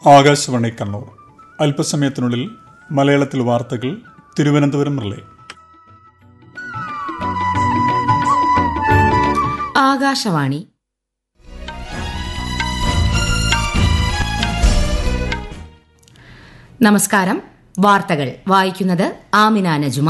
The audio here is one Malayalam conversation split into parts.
ആകാശവാണി കണ്ണൂർ അല്പസമയത്തിനുള്ളിൽ മലയാളത്തിൽ വാർത്തകൾ തിരുവനന്തപുരം റിലേ ആകാശവാണി നമസ്കാരം വാർത്തകൾ വായിക്കുന്നത് ആമിന നജുമ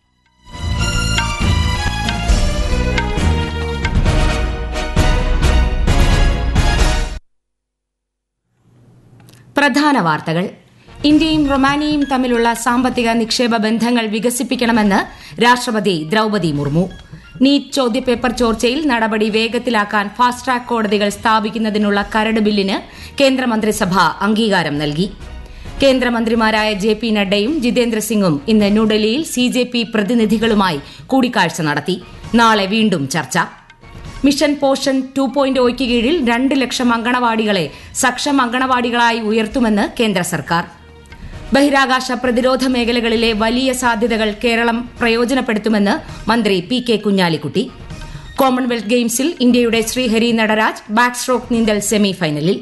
പ്രധാന വാർത്തകൾ ഇന്ത്യയും റൊമാനിയയും തമ്മിലുള്ള സാമ്പത്തിക നിക്ഷേപ ബന്ധങ്ങൾ വികസിപ്പിക്കണമെന്ന് രാഷ്ട്രപതി ദ്രൌപതി മുർമു നീറ്റ് ചോദ്യപേപ്പർ ചോർച്ചയിൽ നടപടി വേഗത്തിലാക്കാൻ ഫാസ്റ്റ് ട്രാക്ക് കോടതികൾ സ്ഥാപിക്കുന്നതിനുള്ള കരട് ബില്ലിന് കേന്ദ്രമന്ത്രിസഭ അംഗീകാരം നൽകി കേന്ദ്രമന്ത്രിമാരായ ജെ പി നഡ്ഡയും ജിതേന്ദ്ര സിംഗും ഇന്ന് ന്യൂഡൽഹിയിൽ സി ജെ പി പ്രതിനിധികളുമായി കൂടിക്കാഴ്ച നടത്തി നാളെ വീണ്ടും ചർച്ച മിഷൻ പോഷൻ ടു പോയിന്റ് ഒയ്ക്ക് കീഴിൽ രണ്ട് ലക്ഷം അങ്കണവാടികളെ സക്ഷം അങ്കണവാടികളായി ഉയർത്തുമെന്ന് കേന്ദ്ര സർക്കാർ ബഹിരാകാശ പ്രതിരോധ മേഖലകളിലെ വലിയ സാധ്യതകൾ കേരളം പ്രയോജനപ്പെടുത്തുമെന്ന് മന്ത്രി പി കെ കുഞ്ഞാലിക്കുട്ടി കോമൺവെൽത്ത് ഗെയിംസിൽ ഇന്ത്യയുടെ ശ്രീഹരി നടരാജ് ബാക്ക് സ്ട്രോക്ക് നീന്തൽ സെമിഫൈനലിൽ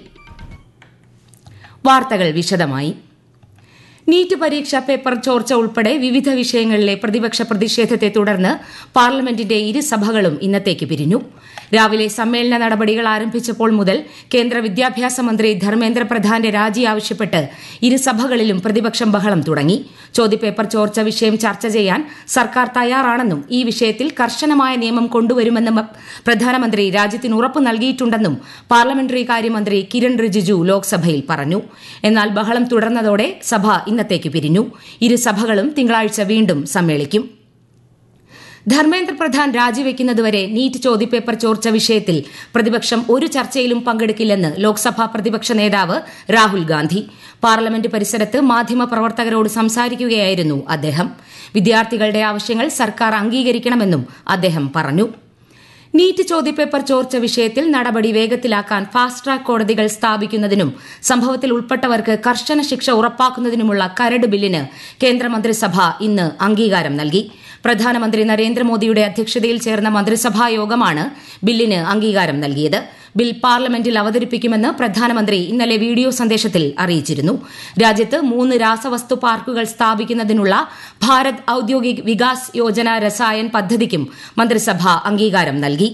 വാർത്തകൾ വിശദമായി നീറ്റ് പരീക്ഷാ പേപ്പർ ചോർച്ച ഉൾപ്പെടെ വിവിധ വിഷയങ്ങളിലെ പ്രതിപക്ഷ പ്രതിഷേധത്തെ തുടർന്ന് പാർലമെന്റിന്റെ ഇരുസഭകളും ഇന്നത്തേക്ക് പിരിഞ്ഞു രാവിലെ സമ്മേളന നടപടികൾ ആരംഭിച്ചപ്പോൾ മുതൽ കേന്ദ്ര വിദ്യാഭ്യാസ മന്ത്രി ധർമ്മേന്ദ്ര പ്രധാന്റെ രാജി ആവശ്യപ്പെട്ട് ഇരുസഭകളിലും പ്രതിപക്ഷം ബഹളം തുടങ്ങി ചോദ്യപേപ്പർ ചോർച്ച വിഷയം ചർച്ച ചെയ്യാൻ സർക്കാർ തയ്യാറാണെന്നും ഈ വിഷയത്തിൽ കർശനമായ നിയമം കൊണ്ടുവരുമെന്നും പ്രധാനമന്ത്രി രാജ്യത്തിന് ഉറപ്പ് നൽകിയിട്ടുണ്ടെന്നും പാർലമെന്ററി കാര്യമന്ത്രി കിരൺ റിജിജു ലോക്സഭയിൽ പറഞ്ഞു എന്നാൽ ബഹളം തുടർന്നതോടെ സഭ ഇന്നത്തേക്ക് പിരിഞ്ഞു ഇരുസഭകളും തിങ്കളാഴ്ച വീണ്ടും സമ്മേളിക്കും ധർമ്മേന്ദ്ര പ്രധാൻ രാജിവെക്കുന്നതുവരെ നീറ്റ് ചോദ്യപേപ്പർ ചോർച്ച വിഷയത്തിൽ പ്രതിപക്ഷം ഒരു ചർച്ചയിലും പങ്കെടുക്കില്ലെന്ന് ലോക്സഭാ പ്രതിപക്ഷ നേതാവ് രാഹുൽ ഗാന്ധി പാർലമെന്റ് പരിസരത്ത് മാധ്യമപ്രവർത്തകരോട് സംസാരിക്കുകയായിരുന്നു അദ്ദേഹം വിദ്യാർത്ഥികളുടെ ആവശ്യങ്ങൾ സർക്കാർ അംഗീകരിക്കണമെന്നും അദ്ദേഹം പറഞ്ഞു നീറ്റ് ചോദ്യപേപ്പർ ചോർച്ച വിഷയത്തിൽ നടപടി വേഗത്തിലാക്കാൻ ഫാസ്റ്റ് ട്രാക്ക് കോടതികൾ സ്ഥാപിക്കുന്നതിനും സംഭവത്തിൽ ഉൾപ്പെട്ടവർക്ക് കർശന ശിക്ഷ ഉറപ്പാക്കുന്നതിനുമുള്ള കരട് ബില്ലിന് കേന്ദ്രമന്ത്രിസഭ ഇന്ന് അംഗീകാരം നൽകി പ്രധാനമന്ത്രി നരേന്ദ്രമോദിയുടെ അധ്യക്ഷതയിൽ ചേർന്ന മന്ത്രിസഭാ യോഗമാണ് ബില്ലിന് അംഗീകാരം നൽകിയത് ബിൽ പാർലമെന്റിൽ അവതരിപ്പിക്കുമെന്ന് പ്രധാനമന്ത്രി ഇന്നലെ വീഡിയോ സന്ദേശത്തിൽ അറിയിച്ചിരുന്നു രാജ്യത്ത് മൂന്ന് രാസവസ്തു പാർക്കുകൾ സ്ഥാപിക്കുന്നതിനുള്ള ഭാരത് ഔദ്യോഗിക് വികാസ് യോജന രസായൻ പദ്ധതിക്കും മന്ത്രിസഭ അംഗീകാരം നൽകി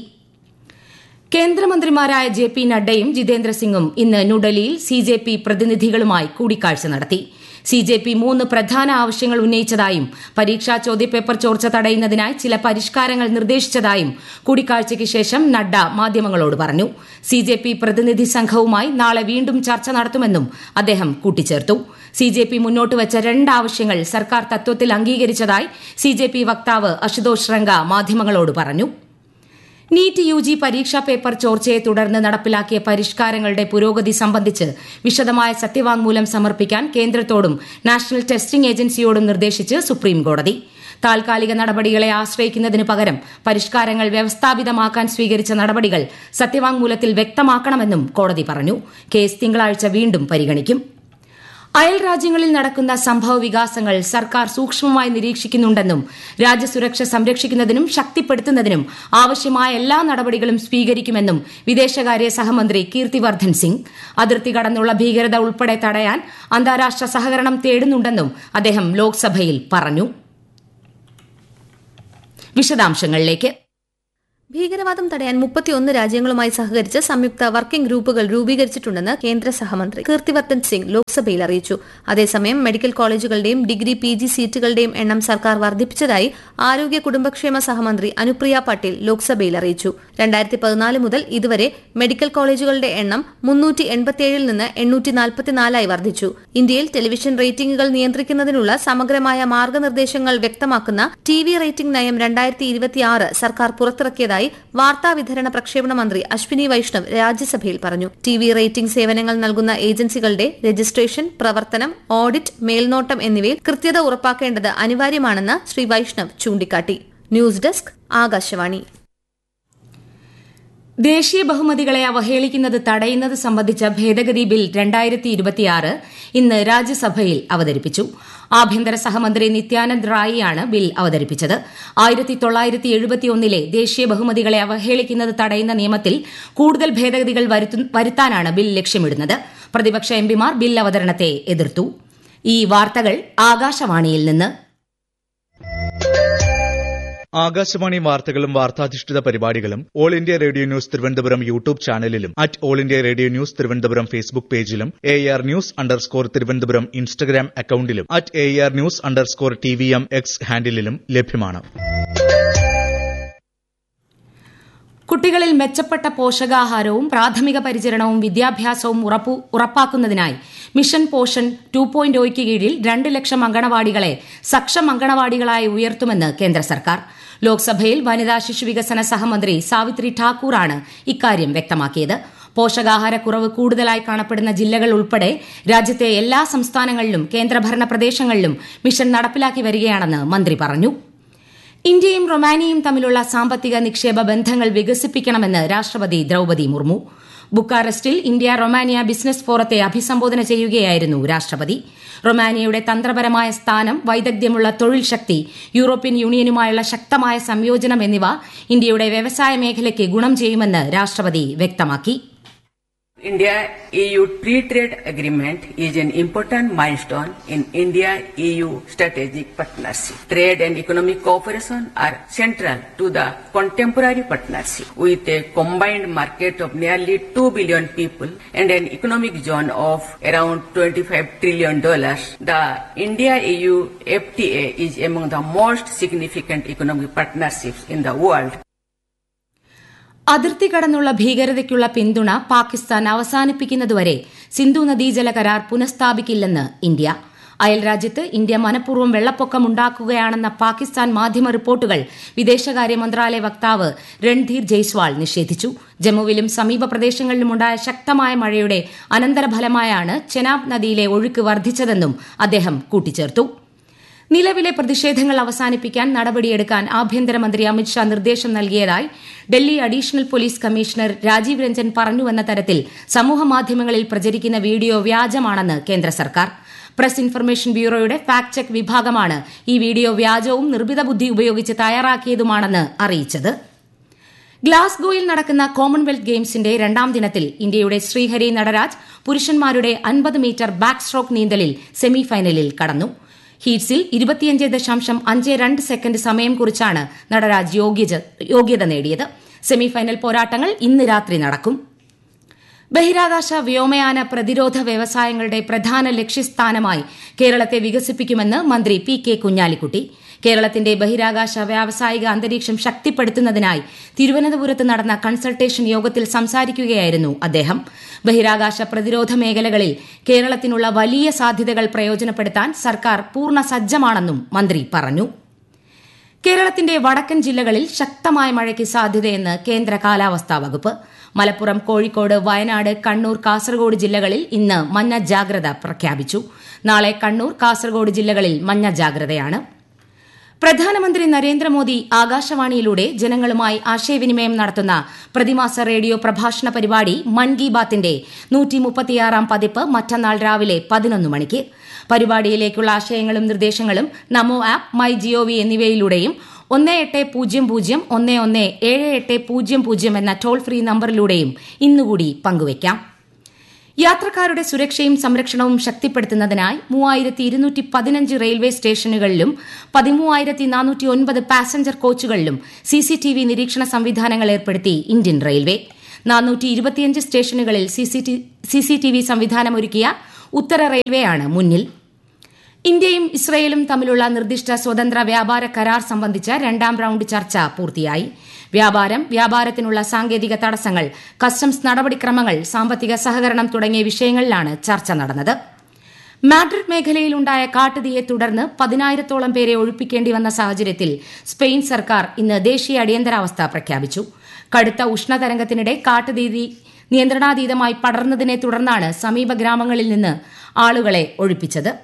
കേന്ദ്രമന്ത്രിമാരായ ജെ പി നഡ്ഡയും ജിതേന്ദ്ര സിംഗും ഇന്ന് ന്യൂഡൽഹിയിൽ സി ജെ പി പ്രതിനിധികളുമായി കൂടിക്കാഴ്ച നടത്തി സി ജെ പി മൂന്ന് പ്രധാന ആവശ്യങ്ങൾ ഉന്നയിച്ചതായും പരീക്ഷാ ചോദ്യപേപ്പർ ചോർച്ച തടയുന്നതിനായി ചില പരിഷ്കാരങ്ങൾ നിർദ്ദേശിച്ചതായും കൂടിക്കാഴ്ചയ്ക്ക് ശേഷം നഡ്ഡ മാധ്യമങ്ങളോട് പറഞ്ഞു സി ജെ പി പ്രതിനിധി സംഘവുമായി നാളെ വീണ്ടും ചർച്ച നടത്തുമെന്നും അദ്ദേഹം കൂട്ടിച്ചേർത്തു സി ജെ പി മുന്നോട്ട് വെച്ച രണ്ട് ആവശ്യങ്ങൾ സർക്കാർ തത്വത്തിൽ അംഗീകരിച്ചതായി സി ജെ പി വക്താവ് അശുതോഷ് ശൃംഗ മാധ്യമങ്ങളോട് പറഞ്ഞു നീറ്റ് യു ജി പരീക്ഷാ പേപ്പർ ചോർച്ചയെ തുടർന്ന് നടപ്പിലാക്കിയ പരിഷ്കാരങ്ങളുടെ പുരോഗതി സംബന്ധിച്ച് വിശദമായ സത്യവാങ്മൂലം സമർപ്പിക്കാൻ കേന്ദ്രത്തോടും നാഷണൽ ടെസ്റ്റിംഗ് ഏജൻസിയോടും നിർദ്ദേശിച്ച് സുപ്രീംകോടതി താൽക്കാലിക നടപടികളെ ആശ്രയിക്കുന്നതിന് പകരം പരിഷ്കാരങ്ങൾ വ്യവസ്ഥാപിതമാക്കാൻ സ്വീകരിച്ച നടപടികൾ സത്യവാങ്മൂലത്തിൽ വ്യക്തമാക്കണമെന്നും കോടതി പറഞ്ഞു കേസ് തിങ്കളാഴ്ച വീണ്ടും പരിഗണിക്കും അയൽ രാജ്യങ്ങളിൽ നടക്കുന്ന സംഭവ വികാസങ്ങൾ സർക്കാർ സൂക്ഷ്മമായി നിരീക്ഷിക്കുന്നുണ്ടെന്നും രാജ്യസുരക്ഷ സംരക്ഷിക്കുന്നതിനും ശക്തിപ്പെടുത്തുന്നതിനും ആവശ്യമായ എല്ലാ നടപടികളും സ്വീകരിക്കുമെന്നും വിദേശകാര്യ സഹമന്ത്രി കീർത്തിവർദ്ധൻ സിംഗ് അതിർത്തി കടന്നുള്ള ഭീകരത ഉൾപ്പെടെ തടയാൻ അന്താരാഷ്ട്ര സഹകരണം തേടുന്നുണ്ടെന്നും അദ്ദേഹം ലോക്സഭയിൽ പറഞ്ഞു വിശദാംശങ്ങളിലേക്ക് ഭീകരവാദം തടയാൻ മുപ്പത്തിയൊന്ന് രാജ്യങ്ങളുമായി സഹകരിച്ച് സംയുക്ത വർക്കിംഗ് ഗ്രൂപ്പുകൾ രൂപീകരിച്ചിട്ടുണ്ടെന്ന് കേന്ദ്ര സഹമന്ത്രി കീർത്തിവർദ്ധൻ സിംഗ് ലോക്സഭയിൽ അറിയിച്ചു അതേസമയം മെഡിക്കൽ കോളേജുകളുടെയും ഡിഗ്രി പി ജി സീറ്റുകളുടെയും എണ്ണം സർക്കാർ വർദ്ധിപ്പിച്ചതായി ആരോഗ്യ കുടുംബക്ഷേമ സഹമന്ത്രി അനുപ്രിയ പട്ടേൽ ലോക്സഭയിൽ അറിയിച്ചു രണ്ടായിരത്തി പതിനാല് മുതൽ ഇതുവരെ മെഡിക്കൽ കോളേജുകളുടെ എണ്ണം മുന്നൂറ്റി എൺപത്തിയേഴിൽ നിന്ന് എണ്ണൂറ്റി നാൽപ്പത്തിനാലായി വർദ്ധിച്ചു ഇന്ത്യയിൽ ടെലിവിഷൻ റേറ്റിംഗുകൾ നിയന്ത്രിക്കുന്നതിനുള്ള സമഗ്രമായ മാർഗനിർദ്ദേശങ്ങൾ വ്യക്തമാക്കുന്ന ടി വി റേറ്റിംഗ് നയം രണ്ടായിരത്തി ഇരുപത്തിയാറ് സർക്കാർ പുറത്തിറക്കിയതായി വാർത്താ വിതരണ പ്രക്ഷേപണ മന്ത്രി അശ്വിനി വൈഷ്ണവ് രാജ്യസഭയിൽ പറഞ്ഞു ടി വി റേറ്റിംഗ് സേവനങ്ങൾ നൽകുന്ന ഏജൻസികളുടെ രജിസ്ട്രേഷൻ പ്രവർത്തനം ഓഡിറ്റ് മേൽനോട്ടം എന്നിവയിൽ കൃത്യത ഉറപ്പാക്കേണ്ടത് അനിവാര്യമാണെന്ന് ശ്രീ വൈഷ്ണവ് ചൂണ്ടിക്കാട്ടി ന്യൂസ് ഡെസ്ക് ആകാശവാണി ദേശീയ ബഹുമതികളെ അവഹേളിക്കുന്നത് തടയുന്നത് സംബന്ധിച്ച ഭേദഗതി ബിൽ രണ്ടായിരത്തി ഇരുപത്തിയാറ് ഇന്ന് രാജ്യസഭയിൽ അവതരിപ്പിച്ചു ആഭ്യന്തര സഹമന്ത്രി നിത്യാനന്ദ് റായിയാണ് ബിൽ അവതരിപ്പിച്ചത് ആയിരത്തി തൊള്ളായിരത്തി എഴുപത്തിയൊന്നിലെ ദേശീയ ബഹുമതികളെ അവഹേളിക്കുന്നത് തടയുന്ന നിയമത്തിൽ കൂടുതൽ ഭേദഗതികൾ വരുത്താനാണ് ബിൽ ലക്ഷ്യമിടുന്നത് പ്രതിപക്ഷ എംപിമാർ ബിൽ അവതരണത്തെ എതിർത്തു ഈ വാർത്തകൾ ആകാശവാണിയിൽ നിന്ന് ആകാശവാണി വാർത്തകളും വാർത്താധിഷ്ഠിത പരിപാടികളും All India Radio News Thiruvananthapuram YouTube ചാനലിലും at All India Radio News Thiruvananthapuram Facebook പേജിലും A R News underscore Thiruvananthapuram Instagram അക്കൌണ്ടിലും at A R News underscore T V M X ഹാൻഡിലും ലഭ്യമാണ് കുട്ടികളിൽ മെച്ചപ്പെട്ട പോഷകാഹാരവും പ്രാഥമിക പരിചരണവും വിദ്യാഭ്യാസവും ഉറപ്പു ഉറപ്പാക്കുന്നതിനായി മിഷൻ പോഷൻ ടു പോയിന്റ് ഒയ്ക്ക് കീഴിൽ രണ്ട് ലക്ഷം അങ്കണവാടികളെ സക്ഷം അങ്കണവാടികളായി ഉയർത്തുമെന്ന് കേന്ദ്ര സർക്കാർ ലോക്സഭയിൽ വനിതാ ശിശു വികസന സഹമന്ത്രി സാവിത്രി ഠാക്കൂറാണ് ഇക്കാര്യം വ്യക്തമാക്കിയത് പോഷകാഹാരക്കുറവ് കൂടുതലായി കാണപ്പെടുന്ന ജില്ലകൾ ഉൾപ്പെടെ രാജ്യത്തെ എല്ലാ സംസ്ഥാനങ്ങളിലും കേന്ദ്രഭരണ പ്രദേശങ്ങളിലും മിഷൻ നടപ്പിലാക്കി വരികയാണെന്ന് മന്ത്രി പറഞ്ഞു ഇന്ത്യയും റൊമാനിയയും തമ്മിലുള്ള സാമ്പത്തിക നിക്ഷേപ ബന്ധങ്ങൾ വികസിപ്പിക്കണമെന്ന് രാഷ്ട്രപതി ദ്രൌപതി മുർമു ബുക്കാറസ്റ്റിൽ ഇന്ത്യ റൊമാനിയ ബിസിനസ് ഫോറത്തെ അഭിസംബോധന ചെയ്യുകയായിരുന്നു രാഷ്ട്രപതി റൊമാനിയയുടെ തന്ത്രപരമായ സ്ഥാനം വൈദഗ്ധ്യമുള്ള തൊഴിൽ ശക്തി യൂറോപ്യൻ യൂണിയനുമായുള്ള ശക്തമായ സംയോജനം എന്നിവ ഇന്ത്യയുടെ വ്യവസായ മേഖലയ്ക്ക് ഗുണം ചെയ്യുമെന്ന് രാഷ്ട്രപതി വ്യക്തമാക്കി India EU Free Trade Agreement is an important milestone in India EU strategic partnership. Trade and economic cooperation are central to the contemporary partnership with a combined market of nearly 2 billion people and an economic zone of around 25 trillion dollars. The India EU FTA is among the most significant economic partnerships in the world. അതിർത്തി കടന്നുള്ള ഭീകരതയ്ക്കുള്ള പിന്തുണ പാകിസ്ഥാൻ അവസാനിപ്പിക്കുന്നതുവരെ സിന്ധു നദീജല കരാർ പുനഃസ്ഥാപിക്കില്ലെന്ന് ഇന്ത്യ അയൽരാജ്യത്ത് ഇന്ത്യ മനഃപൂർവ്വം വെള്ളപ്പൊക്കമുണ്ടാക്കുകയാണെന്ന പാകിസ്ഥാൻ മാധ്യമ റിപ്പോർട്ടുകൾ വിദേശകാര്യ മന്ത്രാലയ വക്താവ് രൺധീർ ജയ്സ്വാൾ നിഷേധിച്ചു ജമ്മുവിലും സമീപ പ്രദേശങ്ങളിലുമുണ്ടായ ശക്തമായ മഴയുടെ അനന്തരഫലമായാണ് ചെനാബ് നദിയിലെ ഒഴുക്ക് വർദ്ധിച്ചതെന്നും അദ്ദേഹം കൂട്ടിച്ചേർത്തു നിലവിലെ പ്രതിഷേധങ്ങൾ അവസാനിപ്പിക്കാൻ നടപടിയെടുക്കാൻ ആഭ്യന്തരമന്ത്രി അമിത്ഷാ നിർദ്ദേശം നൽകിയതായി Delhi additional police commissioner Rajeev Ranjan പറഞ്ഞുവെന്ന തരത്തിൽ സമൂഹമാധ്യമങ്ങളിൽ പ്രചരിക്കുന്ന വീഡിയോ വ്യാജമാണെന്ന് കേന്ദ്ര സർക്കാർ പ്രസ് ഇൻഫർമേഷൻ ബ്യൂറോയുടെ ഫാക്ട് ചെക്ക് വിഭാഗമാണ് ഈ വീഡിയോ വ്യാജവും നിർമ്മിത ബുദ്ധി ഉപയോഗിച്ച് തയ്യാറാക്കിയതുമാണെന്ന് അറിയിച്ചത് ഗ്ലാസ്ഗോയിൽ നടക്കുന്ന കോമൺവെൽത്ത് ഗെയിംസിന്റെ രണ്ടാം ദിനത്തിൽ ഇന്ത്യയുടെ ശ്രീഹരി നടരാജ് പുരുഷന്മാരുടെ അൻപത് മീറ്റർ ബാക്ക് സ്ട്രോക്ക് നീന്തലിൽ സെമിഫൈനലിൽ കടന്നു ഹീറ്റ്സിൽ ഇരുപത്തിയഞ്ച് ദശാംശം അഞ്ച് രണ്ട് സെക്കൻഡ് സമയം കുറിച്ചാണ് നടരാജ് യോഗ്യത നേടിയത് സെമിഫൈനൽ പോരാട്ടങ്ങൾ ഇന്ന് രാത്രി നടക്കും ബഹിരാകാശ വ്യോമയാന പ്രതിരോധ വ്യവസായങ്ങളുടെ പ്രധാന ലക്ഷ്യസ്ഥാനമായി കേരളത്തെ വികസിപ്പിക്കുമെന്ന് മന്ത്രി പി കെ കുഞ്ഞാലിക്കുട്ടി കേരളത്തിന്റെ ബഹിരാകാശ വ്യാവസായിക അന്തരീക്ഷം ശക്തിപ്പെടുത്തുന്നതിനായി തിരുവനന്തപുരത്ത് നടന്ന കൺസൾട്ടേഷൻ യോഗത്തിൽ സംസാരിക്കുകയായിരുന്നു അദ്ദേഹം ബഹിരാകാശ പ്രതിരോധ മേഖലകളിൽ കേരളത്തിനുള്ള വലിയ സാധ്യതകൾ പ്രയോജനപ്പെടുത്താൻ സർക്കാർ പൂർണ്ണ സജ്ജമാണെന്നും മന്ത്രി പറഞ്ഞു കേരളത്തിന്റെ വടക്കൻ ജില്ലകളിൽ ശക്തമായ മഴയ്ക്ക് സാധ്യതയെന്ന് കേന്ദ്ര കാലാവസ്ഥാ വകുപ്പ് മലപ്പുറം കോഴിക്കോട് വയനാട് കണ്ണൂർ കാസർഗോഡ് ജില്ലകളിൽ ഇന്ന് മഞ്ഞ ജാഗ്രത പ്രഖ്യാപിച്ചു നാളെ കണ്ണൂർ കാസർഗോഡ് ജില്ലകളിൽ മഞ്ഞ ജാഗ്രതയാണ് പ്രധാനമന്ത്രി നരേന്ദ്രമോദി ആകാശവാണിയിലൂടെ ജനങ്ങളുമായി ആശയവിനിമയം നടത്തുന്ന പ്രതിമാസ റേഡിയോ പ്രഭാഷണ പരിപാടി മൻ കി ബാത്തിന്റെ നൂറ്റിമുപ്പത്തിയാറാം പതിപ്പ് മറ്റന്നാൾ രാവിലെ പതിനൊന്ന് മണിക്ക് പരിപാടിയിലേക്കുള്ള ആശയങ്ങളും നിർദ്ദേശങ്ങളും നമോ ആപ്പ് മൈ ജിഒവി എന്നിവയിലൂടെയും ഒന്ന് എട്ട് പൂജ്യം പൂജ്യം ഒന്ന് ഒന്ന് ഏഴ് എട്ട് പൂജ്യം പൂജ്യം എന്ന ടോൾ ഫ്രീ നമ്പറിലൂടെയും ഇന്നുകൂടി പങ്കുവയ്ക്കാം യാത്രക്കാരുടെ സുരക്ഷയും സംരക്ഷണവും ശക്തിപ്പെടുത്തുന്നതിനായി മൂവായിരത്തി ഇരുന്നൂറ്റി പതിനഞ്ച് റെയിൽവേ സ്റ്റേഷനുകളിലും പതിമൂവായിരത്തി നാനൂറ്റി ഒൻപത് പാസഞ്ചർ കോച്ചുകളിലും സിസിടിവി നിരീക്ഷണ സംവിധാനങ്ങൾ ഏർപ്പെടുത്തി ഇന്ത്യൻ റെയിൽവേ നാനൂറ്റി ഇരുപത്തിയഞ്ച് സ്റ്റേഷനുകളിൽ സിസിടിവി സംവിധാനമൊരുക്കിയ ഉത്തര റെയിൽവേയാണ് മുന്നിൽ ഇന്ത്യയും ഇസ്രയേലും തമ്മിലുള്ള നിർദ്ദിഷ്ട സ്വതന്ത്ര വ്യാപാര കരാർ സംബന്ധിച്ച രണ്ടാം റൌണ്ട് ചർച്ച പൂർത്തിയായി വ്യാപാരം വ്യാപാരത്തിനുള്ള സാങ്കേതിക തടസ്സങ്ങൾ കസ്റ്റംസ് നടപടിക്രമങ്ങൾ സാമ്പത്തിക സഹകരണം തുടങ്ങിയ വിഷയങ്ങളിലാണ് ചർച്ച നടന്നത് മാഡ്രിഡ് മേഖലയിലുണ്ടായ കാട്ടുതീയെ തുടർന്ന് പതിനായിരത്തോളം പേരെ ഒഴിപ്പിക്കേണ്ടി വന്ന സാഹചര്യത്തിൽ സ്പെയിൻ സർക്കാർ ഇന്ന് ദേശീയ അടിയന്തരാവസ്ഥ പ്രഖ്യാപിച്ചു കടുത്ത ഉഷ്ണതരംഗത്തിനിടെ കാട്ടുതീ നിയന്ത്രണാതീതമായി പടർന്നതിനെ തുടർന്നാണ് സമീപ ഗ്രാമങ്ങളിൽ നിന്ന് ആളുകളെ ഒഴിപ്പിച്ചത്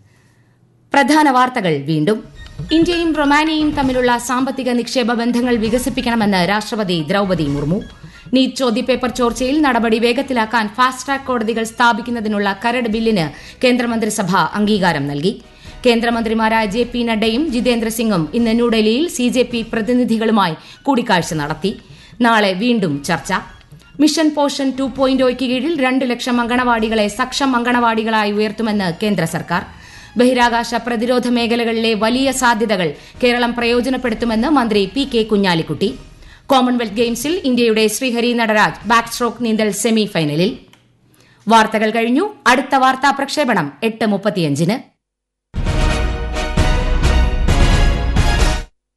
പ്രധാന വാർത്തകൾ വീണ്ടും ഇന്ത്യയും റൊമാനിയയും തമ്മിലുള്ള സാമ്പത്തിക നിക്ഷേപ ബന്ധങ്ങൾ വികസിപ്പിക്കണമെന്ന് രാഷ്ട്രപതി ദ്രൌപതി മുർമു നീറ്റ് ചോദ്യപേപ്പർ ചോർച്ചയിൽ നടപടി വേഗത്തിലാക്കാൻ ഫാസ്റ്റ് ട്രാക്ക് കോടതികൾ സ്ഥാപിക്കുന്നതിനുള്ള കരട് ബില്ലിന് കേന്ദ്രമന്ത്രിസഭ അംഗീകാരം നൽകി കേന്ദ്രമന്ത്രിമാരായ ജെ പി നഡ്ഡയും ജിതേന്ദ്ര സിംഗും ഇന്ന് ന്യൂഡൽഹിയിൽ സി ജെ പി പ്രതിനിധികളുമായി കൂടിക്കാഴ്ച നടത്തി നാളെ വീണ്ടും ചർച്ച മിഷൻ പോഷൻ ടു പോയിന്റ് ഒയ്ക്ക് കീഴിൽ രണ്ട് ലക്ഷം അങ്കണവാടികളെ സക്ഷം അങ്കണവാടികളായി ഉയർത്തുമെന്ന് കേന്ദ്ര സർക്കാർ ബഹിരാകാശ പ്രതിരോധ മേഖലകളിലെ വലിയ സാധ്യതകൾ കേരളം പ്രയോജനപ്പെടുത്തുമെന്ന് മന്ത്രി പി കെ കുഞ്ഞാലിക്കുട്ടി കോമൺവെൽത്ത് ഗെയിംസിൽ ഇന്ത്യയുടെ ശ്രീഹരി നടരാജ് ബാക്ക് സ്ട്രോക്ക് നീന്തൽ സെമി ഫൈനലിൽ വാർത്തകൾ കഴിഞ്ഞു അടുത്ത വാർത്താ പ്രക്ഷേപണം എട്ട് മുപ്പത്തിയഞ്ചിന്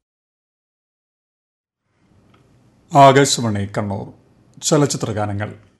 ആകാശവാണി കണ്ണൂർ ചലച്ചിത്രഗാനങ്ങൾ